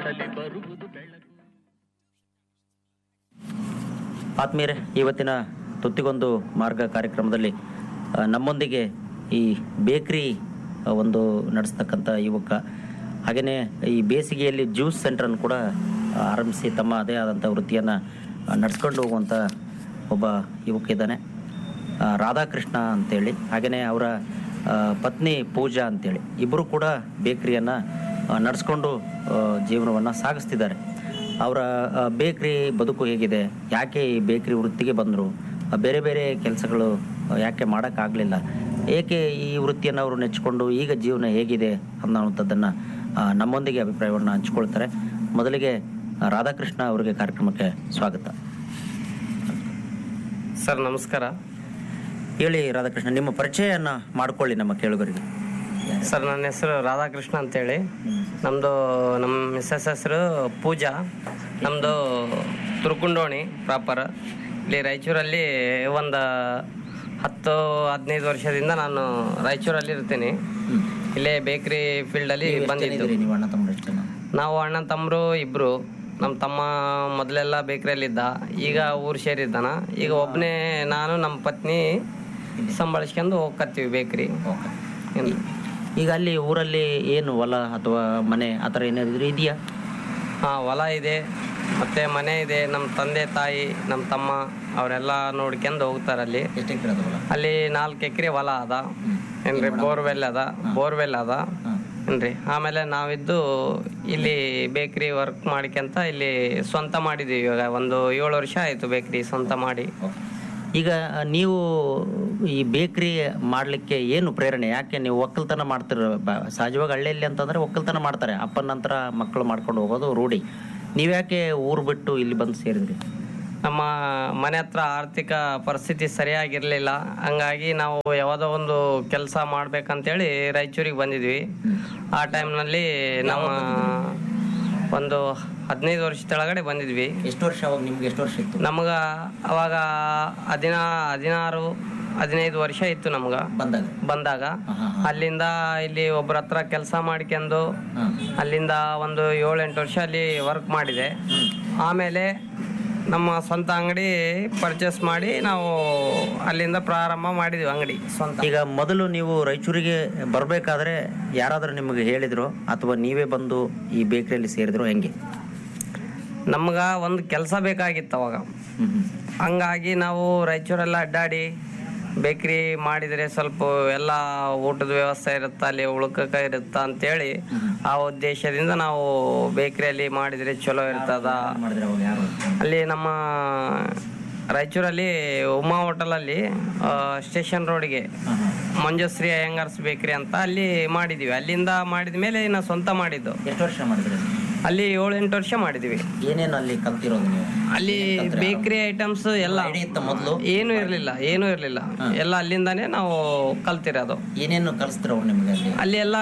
ಬಾಳಲಿ ಬರುವುದು ಬೆಳಕು ಆತ್ಮೀಯರೇ ಇವತ್ತಿನ ತುತ್ತಿಗೊಂದು ಮಾರ್ಗ ಕಾರ್ಯಕ್ರಮದಲ್ಲಿ ಆ, ನಮ್ಮೊಂದಿಗೆ ಈ ಬೇಕ್ರಿ ಆ, ಒಂದು ನಡೆಸ್ತಕ್ಕಂಥ ಯುವಕ ಹಾಗೆಯೇ ಈ ಬೇಸಿಗೆಯಲ್ಲಿ ಜ್ಯೂಸ್ ಸೆಂಟ್ರನ್ನು ಕೂಡ ಆ, ಆರಂಭಿಸಿ ತಮ್ಮ ಅದೇ ಆದಂಥ ವೃತ್ತಿಯನ್ನು ನಡೆಸ್ಕೊಂಡು ಹೋಗುವಂಥ ಒಬ್ಬ ಯುವಕ ಇದ್ದಾನೆ ಆ, ರಾಧಾಕೃಷ್ಣ ಅಂತೇಳಿ ಹಾಗೆಯೇ ಅವರ ಆ, ಪತ್ನಿ ಪೂಜಾ ಅಂತೇಳಿ ಇಬ್ಬರು ಕೂಡ ಬೇಕ್ರಿಯನ್ನು ನಡೆಸ್ಕೊಂಡು ಜೀವನವನ್ನು ಸಾಗಿಸ್ತಿದ್ದಾರೆ ಅವರ ಆ, ಬೇಕ್ರಿ ಬದುಕು ಹೇಗಿದೆ ಯಾಕೆ ಈ ಬೇಕ್ರಿ ವೃತ್ತಿಗೆ ಬಂದರು ಬೇರೆ ಬೇರೆ ಕೆಲಸಗಳು ಆ, ಯಾಕೆ ಮಾಡೋಕ್ಕಾಗಲಿಲ್ಲ ಏಕೆ ಈ ವೃತ್ತಿಯನ್ನು ಅವರು ನೆಚ್ಚಿಕೊಂಡು ಈಗ ಜೀವನ ಹೇಗಿದೆ ಅನ್ನೋವಂಥದ್ದನ್ನು ಆ, ನಮ್ಮೊಂದಿಗೆ ಅಭಿಪ್ರಾಯವನ್ನು ಹಂಚ್ಕೊಳ್ತಾರೆ ಮೊದಲಿಗೆ ಆ, ರಾಧಾಕೃಷ್ಣ ಅವರಿಗೆ ಕಾರ್ಯಕ್ರಮಕ್ಕೆ ಸ್ವಾಗತ ಸರ್ ನಮಸ್ಕಾರ ಹೇಳಿ ರಾಧಾಕೃಷ್ಣ ನಿಮ್ಮ ಪರಿಚಯವನ್ನು ಮಾಡಿಕೊಳ್ಳಿ ನಮ್ಮ ಕೇಳುಗರಿಗೆ ಸರ್ ನನ್ನ ಹೆಸರು ರಾಧಾಕೃಷ್ಣ ಅಂತೇಳಿ ನಮ್ಮದು ನಮ್ಮ ಮಿಸ್ಸಸ್ ಹೆಸರು ಪೂಜಾ ನಮ್ಮದು ತುರ್ಕುಂಡೋಣಿ ಪ್ರಾಪರ್ ಇಲ್ಲಿ ರಾಯಚೂರಲ್ಲಿ ಒಂದು ಹತ್ತು ಹದಿನೈದು ವರ್ಷದಿಂದ ನಾನು ರಾಯಚೂರಲ್ಲಿ ಇರ್ತೀನಿ ಇಲ್ಲೇ ಬೇಕ್ರಿ ಫೀಲ್ಡಲ್ಲಿ ಬಂದಿದ್ದು ನೀವು ಅಣ್ಣ ತಮ್ಮ ಎಷ್ಟು ಜನ ನಾವು ಅಣ್ಣ ತಮ್ಮರು ಇಬ್ರು ನಮ್ಮ ತಮ್ಮ ಮೊದಲೆಲ್ಲ ಬೇಕ್ರಿಯಲ್ಲಿದ್ದ ಈಗ ಊರು ಸೇರಿದ್ದಾನ ಈಗ ಒಬ್ಬನೇ ನಾನು ನಮ್ಮ ಪತ್ನಿ ಸಂಭಾಳಿಸ್ಕೊಂಡು ಹೋಗ್ಕತ್ತೀವಿ ಬೇಕ್ರಿ ಓಕೆ ಏನು ಈಗ ಅಲ್ಲಿ ಊರಲ್ಲಿ ಏನು ಹೊಲ ಅಥವಾ ಮನೆ ಆ ಥರ ಏನಾದರೂ ಇದೆಯಾ ಹಾಂ ಹೊಲ ಇದೆ ಮತ್ತೆ ಮನೆ ಇದೆ ನಮ್ಮ ತಂದೆ ತಾಯಿ ನಮ್ಮ ತಮ್ಮ ಅವರೆಲ್ಲ ನೋಡ್ಕೊಂಡು ಹೋಗ್ತಾರೆ ಅಲ್ಲಿ ಎಷ್ಟು ಎಕರೆ ಅದ ಹೊಲ ಅಲ್ಲಿ ನಾಲ್ಕು ಎಕರೆ ಹೊಲ ಅದ ಏನ್ರಿ ಬೋರ್ವೆಲ್ ಅದ ಬೋರ್ವೆಲ್ ಅದ ಏನ್ರಿ ಆಮೇಲೆ ನಾವಿದ್ದು ಇಲ್ಲಿ ಬೇಕ್ರಿ ವರ್ಕ್ ಮಾಡ್ಕೊಂತ ಇಲ್ಲಿ ಸ್ವಂತ ಮಾಡಿದ್ದೀವಿ ಇವಾಗ ಒಂದು ಏಳು ವರ್ಷ ಆಯಿತು ಬೇಕ್ರಿ ಸ್ವಂತ ಮಾಡಿ ಈಗ ನೀವು ಈ ಬೇಕ್ರಿ ಮಾಡಲಿಕ್ಕೆ ಏನು ಪ್ರೇರಣೆ ಯಾಕೆ ನೀವು ಒಕ್ಕಲ್ತನ ಮಾಡ್ತಿರ ಬ- ಸಹಜವಾಗಿ ಹಳ್ಳಿಯಲ್ಲಿ ಅಂತಂದ್ರೆ ಒಕ್ಕಲ್ತನ ಮಾಡ್ತಾರೆ ಅಪ್ಪನ ನಂತರ ಮಕ್ಕಳು ಮಾಡ್ಕೊಂಡು ಹೋಗೋದು ರೂಢಿ ನೀವ್ಯಾಕೆ ಊರು ಬಿಟ್ಟು ಇಲ್ಲಿ ಬಂದು ಸೇರಿದ್ರಿ ನಮ್ಮ ಮನೆ ಹತ್ರ ಆರ್ಥಿಕ ಪರಿಸ್ಥಿತಿ ಸರಿಯಾಗಿರ್ಲಿಲ್ಲ ಹಂಗಾಗಿ ನಾವು ಯಾವುದೋ ಒಂದು ಕೆಲಸ ಮಾಡ್ಬೇಕಂತೇಳಿ ರಾಯಚೂರಿಗೆ ಬಂದಿದ್ವಿ ಆ ಟೈಮ್ನಲ್ಲಿ ನಮ್ಮ ಒಂದು ಹದಿನೈದು ವರ್ಷ ಕೆಳಗಡೆ ಬಂದಿದ್ವಿ ಎಷ್ಟು ವರ್ಷ ಅವಾಗ ನಿಮ್ಗೆ ಎಷ್ಟು ವರ್ಷ ಇತ್ತು ನಮ್ಗ ಅವಾಗ ಹದಿನಾ ಹದಿನಾರು ಹದಿನೈದು ವರ್ಷ ಇತ್ತು ನಮ್ಗ ಬಂದಾಗ ಬಂದಾಗ ಅಲ್ಲಿಂದ ಇಲ್ಲಿ ಒಬ್ಬರ ಹತ್ರ ಕೆಲಸ ಮಾಡ್ಕೊಂಡು ಅಲ್ಲಿಂದ ಒಂದು ಏಳೆಂಟು ವರ್ಷ ಅಲ್ಲಿ ವರ್ಕ್ ಮಾಡಿದೆ ಆಮೇಲೆ ನಮ್ಮ ಸ್ವಂತ ಅಂಗಡಿ ಪರ್ಚೇಸ್ ಮಾಡಿ ನಾವು ಅಲ್ಲಿಂದ ಪ್ರಾರಂಭ ಮಾಡಿದ್ವಿ ಅಂಗಡಿ ಸ್ವಂತ ಈಗ ಮೊದಲು ನೀವು ರಾಯಚೂರಿಗೆ ಬರಬೇಕಾದ್ರೆ ಯಾರಾದರೂ ನಿಮಗೆ ಹೇಳಿದ್ರು ಅಥವಾ ನೀವೇ ಬಂದು ಈ ಬೇಕ್ರಿಯಲ್ಲಿ ಸೇರಿದ್ರು ಹೆಂಗೆ ನಮ್ಗ ಒಂದು ಕೆಲಸ ಬೇಕಾಗಿತ್ತು ಅವಾಗ ಹಂಗಾಗಿ ನಾವು ರಾಯಚೂರೆಲ್ಲ ಅಡ್ಡಾಡಿ ಬೇಕ್ರಿ ಮಾಡಿದರೆ ಸ್ವಲ್ಪ ಎಲ್ಲ ಊಟದ ವ್ಯವಸ್ಥೆ ಇರುತ್ತ ಅಲ್ಲಿ ಉಳ್ಕಕ ಇರುತ್ತ ಅಂತೇಳಿ ಆ ಉದ್ದೇಶದಿಂದ ನಾವು ಬೇಕ್ರಿಯಲ್ಲಿ ಮಾಡಿದ್ರೆ ಚಲೋ ಇರ್ತದ ಮಾಡಿದ್ರೆ ಅವಾಗ ಯಾರು ಅಲ್ಲಿ ನಮ್ಮ ರಾಯಚೂರಲ್ಲಿ ಉಮಾ ಹೋಟೆಲಲ್ಲಿ ಸ್ಟೇಷನ್ ರೋಡ್ಗೆ ಮಂಜುಶ್ರೀ ಅಯ್ಯಂಗಾರ್ಸ್ ಬೇಕ್ರಿ ಅಂತ ಅಲ್ಲಿ ಮಾಡಿದ್ವಿ ಅಲ್ಲಿಂದ ಮಾಡಿದ ಮೇಲೆ ನಾ ಸ್ವಂತ ಮಾಡಿದ್ದು ಎಷ್ಟು ವರ್ಷ ಮಾಡಿದ್ರಿ ಅಲ್ಲಿ ಏಳು ಎಂಟು ವರ್ಷ ಮಾಡಿದ್ವಿ ಏನೇನು ಅಲ್ಲಿ ಕಲ್ತಿರೋದು ನೀವು ಅಲ್ಲಿ ಬೇಕರಿ ಐಟಮ್ಸ್ ಎಲ್ಲ ಐಡಿಯಾ ಇತ್ತ ಮೊದಲು ಏನು ಇರಲಿಲ್ಲ ಏನು ಇರಲಿಲ್ಲ ಎಲ್ಲ ಅಲ್ಲಿಂದಾನೇ ನಾವು ಕಲ್ತಿರೋದು ಏನೇನು ಕಲಿಸ್ತಾರೆ ಅವ್ರು ನಿಮಗೆ ಅಲ್ಲಿ ಅಲ್ಲಿ ಎಲ್ಲ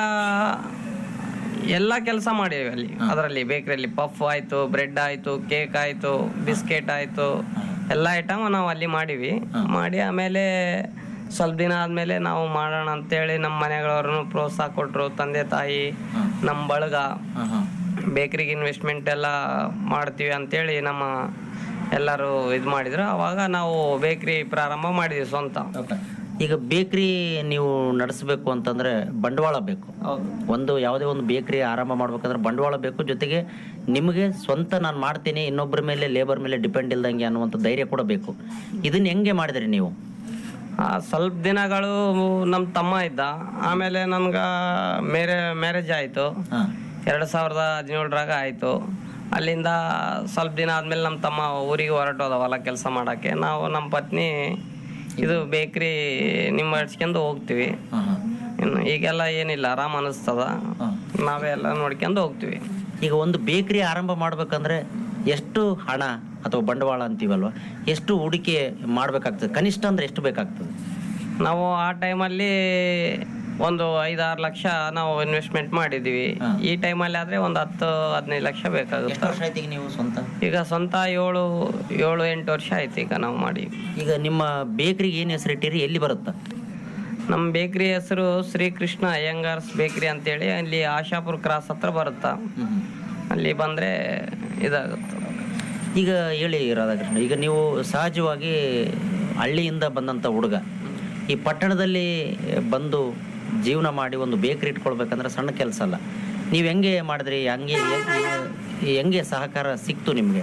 ಎಲ್ಲ ಕೆಲಸ ಮಾಡಿವಿ ಅಲ್ಲಿ ಅದರಲ್ಲಿ ಬೇಕರಿಯಲ್ಲಿ ಪಫ್ ಆಯ್ತು ಬ್ರೆಡ್ ಆಯ್ತು ಕೇಕ್ ಆಯ್ತು ಬಿಸ್ಕೆಟ್ ಆಯ್ತು ಎಲ್ಲ ಐಟಮ್ ನಾವು ಅಲ್ಲಿ ಮಾಡಿವಿ ಮಾಡಿ ಆಮೇಲೆ ಸ್ವಲ್ಪ ದಿನ ಆದ್ಮೇಲೆ ನಾವು ಮಾಡೋಣ ಅಂತೇಳಿ ನಮ್ಮ ಮನೆಗಳವ್ರನ್ನು ಪ್ರೋತ್ಸಾಹ ಕೊಟ್ರು ತಂದೆ ತಾಯಿ ನಮ್ಮ ಬಳಗ ಬೇಕ್ರಿಗೆ ಇನ್ವೆಸ್ಟ್ಮೆಂಟ್ ಎಲ್ಲ ಮಾಡ್ತೀವಿ ಅಂತೇಳಿ ನಮ್ಮ ಎಲ್ಲರೂ ಇದು ಮಾಡಿದ್ರು ಅವಾಗ ನಾವು ಬೇಕ್ರಿ ಪ್ರಾರಂಭ ಮಾಡಿದ್ವಿ ಸ್ವಂತ ಈಗ ಬೇಕ್ರಿ ನೀವು ನಡೆಸಬೇಕು ಅಂತಂದ್ರೆ ಬಂಡವಾಳ ಬೇಕು ಒಂದು ಯಾವುದೇ ಒಂದು ಬೇಕ್ರಿ ಆರಂಭ ಮಾಡ್ಬೇಕಂದ್ರೆ ಬಂಡವಾಳ ಬೇಕು ಜೊತೆಗೆ ನಿಮಗೆ ಸ್ವಂತ ನಾನು ಮಾಡ್ತೀನಿ ಇನ್ನೊಬ್ಬರ ಮೇಲೆ ಲೇಬರ್ ಮೇಲೆ ಡಿಪೆಂಡ್ ಇಲ್ದಂಗೆ ಅನ್ನುವಂಥ ಧೈರ್ಯ ಕೂಡ ಬೇಕು ಇದನ್ನ ಹೆಂಗೆ ಮಾಡಿದ್ರಿ ನೀವು ಆ, ಸ್ವಲ್ಪ ದಿನಗಳು ನಮ್ಮ ತಮ್ಮ ಇದ್ದ ಆಮೇಲೆ ನನ್ಗ ಮೇರೆ ಮ್ಯಾರೇಜ್ ಆಯಿತು ಎರಡು ಸಾವಿರದ ಹದಿನೇಳರಾಗ ಆಯಿತು ಅಲ್ಲಿಂದ ಸ್ವಲ್ಪ ದಿನ ಆದ್ಮೇಲೆ ನಮ್ಮ ತಮ್ಮ ಊರಿಗೆ ಹೊರಟೋದ ಹೊಲ ಕೆಲಸ ಮಾಡೋಕ್ಕೆ ನಾವು ನಮ್ಮ ಪತ್ನಿ ಇದು ಬೇಕ್ರಿ ನಿಮ್ಮ ಹಚ್ಕೊಂಡು ಹೋಗ್ತೀವಿ ಇನ್ನು ಈಗೆಲ್ಲ ಏನಿಲ್ಲ ಆರಾಮ್ ಅನಿಸ್ತದ ನಾವೇ ಎಲ್ಲ ನೋಡ್ಕೊಂಡು ಹೋಗ್ತೀವಿ ಈಗ ಒಂದು ಬೇಕ್ರಿ ಆರಂಭ ಮಾಡ್ಬೇಕಂದ್ರೆ ಎಷ್ಟು ಹಣ ಅಥವಾ ಬಂಡವಾಳ ಅಂತೀವಲ್ವ ಎಷ್ಟು ಹೂಡಿಕೆ ಮಾಡ್ಬೇಕಾಗ್ತದೆ ಕನಿಷ್ಠ ಅಂದ್ರೆ ಎಷ್ಟು ಬೇಕಾಗ್ತದೆ ನಾವು ಆ ಟೈಮಲ್ಲಿ ಒಂದು ಐದಾರು ಲಕ್ಷ ನಾವು ಇನ್ವೆಸ್ಟ್ಮೆಂಟ್ ಮಾಡಿದ್ವಿ ಈ ಟೈಮಲ್ಲಿ ಆದ್ರೆ ಒಂದು ಹತ್ತು ಹದಿನೈದು ಲಕ್ಷ ಎಷ್ಟು ಬೇಕಾಗುತ್ತೆ ವರ್ಷ ಆಯ್ತು ಈಗ ನೀವು ಸ್ವಂತ ಈಗ ಸ್ವಂತ ಏಳು ಏಳು ಎಂಟು ವರ್ಷ ಆಯ್ತು ಈಗ ನಾವು ಮಾಡಿ ಈಗ ನಿಮ್ಮ ಬೇಕ್ರಿಗೆ ಏನು ಹೆಸರಿಟ್ಟಿರಿ ಎಲ್ಲಿ ಬರುತ್ತಾ ನಮ್ಮ ಬೇಕ್ರಿ ಹೆಸರು ಶ್ರೀಕೃಷ್ಣ ಅಯ್ಯಂಗಾರ್ಸ್ ಬೇಕ್ರಿ ಅಂತೇಳಿ ಅಲ್ಲಿ ಆಶಾಪುರ ಕ್ರಾಸ್ ಹತ್ರ ಬರುತ್ತಾ ಅಲ್ಲಿ ಬಂದರೆ ಇದಾಗುತ್ತೆ ಈಗ ಹೇಳಿ ರಾಧಾಕೃಷ್ಣ ಈಗ ನೀವು ಸಹಜವಾಗಿ ಹಳ್ಳಿಯಿಂದ ಬಂದಂಥ ಹುಡುಗ ಈ ಪಟ್ಟಣದಲ್ಲಿ ಬಂದು ಜೀವನ ಮಾಡಿ ಒಂದು ಬೇಕ್ರಿ ಇಟ್ಕೊಳ್ಬೇಕಂದ್ರೆ ಸಣ್ಣ ಕೆಲಸ ಅಲ್ಲ ನೀವು ಹೆಂಗೆ ಮಾಡಿದ್ರಿ ಹಂಗೆ ಹೆ- ಹೆಂಗೆ ಸಹಕಾರ ಸಿಕ್ತು ನಿಮಗೆ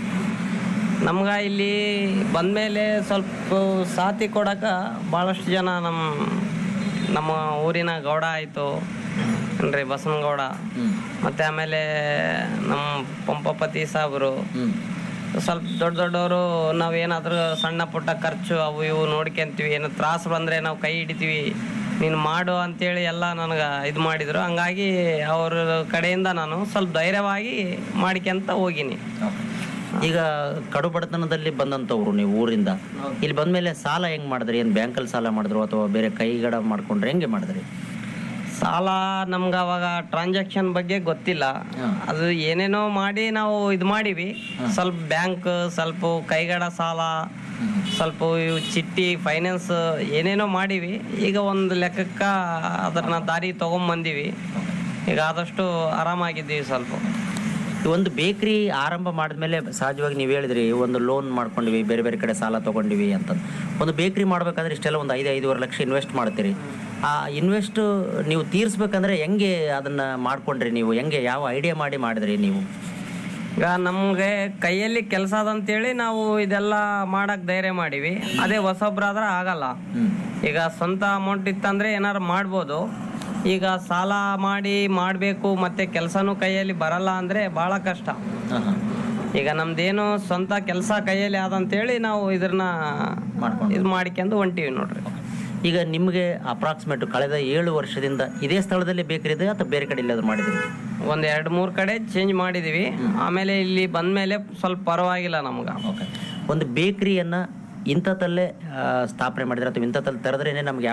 ನಮ್ಗೆ ಇಲ್ಲಿ ಬಂದಮೇಲೆ ಸ್ವಲ್ಪ ಸಾಥಿ ಕೊಡಕ್ಕೆ ಭಾಳಷ್ಟು ಜನ ನಮ್ಮ ನಮ್ಮ ಊರಿನ ಗೌಡ ಆಯಿತು ಏನ್ರಿ ಬಸವನಗೌಡ ಮತ್ತು ಆಮೇಲೆ ನಮ್ಮ ಪಂಪಪತಿ ಸಾಬ್ರು ಸ್ವಲ್ಪ ದೊಡ್ಡ ದೊಡ್ಡವರು ನಾವೇನಾದ್ರೂ ಸಣ್ಣ ಪುಟ್ಟ ಖರ್ಚು ಅವು ಇವು ನೋಡ್ಕೊಂತೀವಿ ಏನೋ ತ್ರಾಸು ಬಂದರೆ ನಾವು ಕೈ ಹಿಡಿತೀವಿ ನೀನು ಮಾಡು ಅಂತೇಳಿ ಎಲ್ಲ ನನಗೆ ಇದು ಮಾಡಿದರು ಹಂಗಾಗಿ ಅವ್ರ ಕಡೆಯಿಂದ ನಾನು ಸ್ವಲ್ಪ ಧೈರ್ಯವಾಗಿ ಮಾಡ್ಕೊಂತ ಹೋಗಿನಿ ಈಗ ಕಡು ಬಡತನದಲ್ಲಿ ಬಂದಂಥವ್ರು ನೀವು ಊರಿಂದ ಇಲ್ಲಿ ಬಂದ್ಮೇಲೆ ಸಾಲ ಹೆಂಗ್ ಮಾಡಿದ್ರಿ ಏನು ಬ್ಯಾಂಕಲ್ಲಿ ಸಾಲ ಮಾಡಿದ್ರು ಅಥವಾ ಬೇರೆ ಕೈಗಡ ಮಾಡ್ಕೊಂಡ್ರೆ ಹೆಂಗೆ ಮಾಡಿದ್ರಿ ಸಾಲ ನಮ್ಗೆ ಅವಾಗ ಟ್ರಾನ್ಸಾಕ್ಷನ್ ಬಗ್ಗೆ ಗೊತ್ತಿಲ್ಲ ಅದು ಏನೇನೋ ಮಾಡಿ ನಾವು ಇದು ಮಾಡೀವಿ ಸ್ವಲ್ಪ ಬ್ಯಾಂಕ್ ಸ್ವಲ್ಪ ಕೈಗಡ ಸಾಲ ಸ್ವಲ್ಪ ಇವು ಚಿಟ್ಟಿ ಫೈನಾನ್ಸ್ ಏನೇನೋ ಮಾಡೀವಿ ಈಗ ಒಂದು ಲೆಕ್ಕಕ್ಕೆ ಅದನ್ನ ದಾರಿ ತೊಗೊಂಬಂದೀವಿ ಈಗ ಆದಷ್ಟು ಆರಾಮಾಗಿದ್ದೀವಿ ಸ್ವಲ್ಪ ಈ ಒಂದು ಬೇಕ್ರಿ ಆರಂಭ ಮಾಡಿದ್ಮೇಲೆ ಸಹಜವಾಗಿ ನೀವು ಹೇಳಿದ್ರಿ ಒಂದು ಲೋನ್ ಮಾಡ್ಕೊಂಡಿವಿ ಬೇರೆ ಬೇರೆ ಕಡೆ ಸಾಲ ತಗೊಂಡಿವಿ ಅಂತ ಒಂದು ಬೇಕ್ರಿ ಮಾಡ್ಬೇಕಾದ್ರೆ ಇಷ್ಟೆಲ್ಲ ಒಂದು ಐದು ಐದೂವರೆ ಲಕ್ಷ ಇನ್ವೆಸ್ಟ್ ಮಾಡ್ತೀರಿ ಆ ಇನ್ವೆಸ್ಟ್ ನೀವು ತೀರಿಸ್ಬೇಕಂದ್ರೆ ಹೆಂಗೆ ಅದನ್ನ ಮಾಡ್ಕೊಂಡ್ರಿ ನೀವು ಹೆಂಗೆ ಯಾವ ಐಡಿಯಾ ಮಾಡಿ ಮಾಡಿದ್ರಿ ನೀವು ಈಗ ನಮಗೆ ಕೈಯಲ್ಲಿ ಕೆಲಸ ಅದಂತೇಳಿ ನಾವು ಇದೆಲ್ಲ ಮಾಡಕ್ ಧೈರ್ಯ ಮಾಡೀವಿ ಅದೇ ಹೊಸೊಬ್ರಾದ್ರೆ ಆಗಲ್ಲ ಈಗ ಸ್ವಂತ ಅಮೌಂಟ್ ಇತ್ತಂದ್ರೆ ಏನಾರು ಮಾಡ್ಬೋದು ಈಗ ಸಾಲ ಮಾಡಿ ಮಾಡಬೇಕು ಮತ್ತೆ ಕೆಲಸನೂ ಕೈಯಲ್ಲಿ ಬರಲ್ಲ ಅಂದ್ರೆ ಬಹಳ ಕಷ್ಟ ಈಗ ನಮ್ದೇನು ಸ್ವಂತ ಕೆಲಸ ಕೈಯಲ್ಲಿ ಆದಂತೇಳಿ ನಾವು ಇದನ್ನ ಮಾಡ್ಕೊಂಡು. ಇದು ಮಾಡ್ಕೊಂಡು ಹೊಂಟೀವಿ ನೋಡ್ರಿ ಈಗ ನಿಮಗೆ ಅಪ್ರಾಕ್ಸಿಮೇಟ್ ಕಳೆದ ಏಳು ವರ್ಷದಿಂದ ಇದೇ ಸ್ಥಳದಲ್ಲಿ ಬೇಕ್ರಿ ಇದೆ ಅಥವಾ ಬೇರೆ ಕಡೆ ಎಲ್ಲಾದ್ರೂ ಮಾಡಿದ್ರಿ ಒಂದ್ ಎರಡ್ ಮೂರ್ ಕಡೆ ಚೇಂಜ್ ಮಾಡಿದೀವಿ ಆಮೇಲೆ ಇಲ್ಲಿ ಬಂದ್ಮೇಲೆ ಸ್ವಲ್ಪ ಪರವಾಗಿಲ್ಲ ನಮ್ಗ ಓಕೆ ಒಂದು ಬೇಕ್ರಿಯನ್ನ ಇಂಥತ್ತಲ್ಲೇ ಆ, ಸ್ಥಾಪನೆ ಮಾಡಿದ್ರೆ ಅಥವಾ ಇಂಥತ್ತಲ್ಲಿ ತೆರೆದ್ರೇನೆ ನಮ್ಗೆ